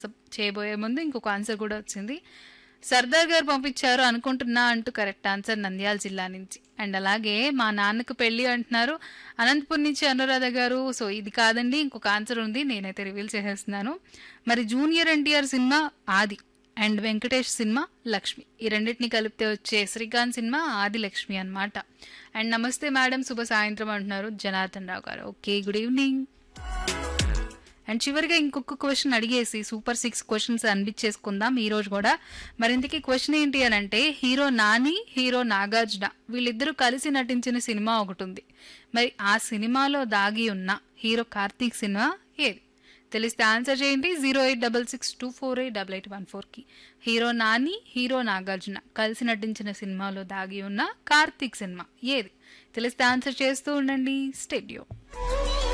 చేయబోయే ముందు ఇంకొక ఆన్సర్ కూడా వచ్చింది సర్దార్ గారు పంపించారు అనుకుంటున్నా అంటూ కరెక్ట్ ఆన్సర్ నంద్యాల జిల్లా నుంచి అండ్ అలాగే మా నాన్నకు పెళ్ళి అంటున్నారు అనంతపురం నుంచి అనురాధ గారు సో ఇది కాదండి ఇంకొక ఆన్సర్ ఉంది నేనైతే రివీల్ చేసేస్తున్నాను మరి junior NTR cinema Aadi and Venkatesh cinema Lakshmi ఈ రెండింటిని కలిపితే వచ్చే శ్రీకాంత్ సినిమా ఆది లక్ష్మి అన్నమాట అండ్ నమస్తే మేడం శుభ సాయంత్రం అంటున్నారు జనార్దన్ రావు గారు ఓకే గుడ్ ఈవినింగ్ అండ్ చివరిగా ఇంకొక క్వశ్చన్ అడిగేసి సూపర్ సిక్స్ క్వశ్చన్స్ అనిపించేసుకుందాం ఈ రోజు కూడా మరి ఇంతకీ క్వశ్చన్ ఏంటి అని అంటే హీరో నాని హీరో నాగార్జున వీళ్ళిద్దరూ కలిసి నటించిన సినిమా ఒకటి ఉంది మరి ఆ సినిమాలో దాగి ఉన్న హీరో కార్తీక్ సినిమా ఏది తెలిస్తే ఆన్సర్ చేయండి zero eight double six two four eight double eight one ఫోర్కి హీరో నాని హీరో నాగార్జున కలిసి నటించిన సినిమాలో దాగి ఉన్న కార్తీక్ సినిమా ఏది తెలిస్తే ఆన్సర్ చేస్తూ ఉండండి స్టేడియో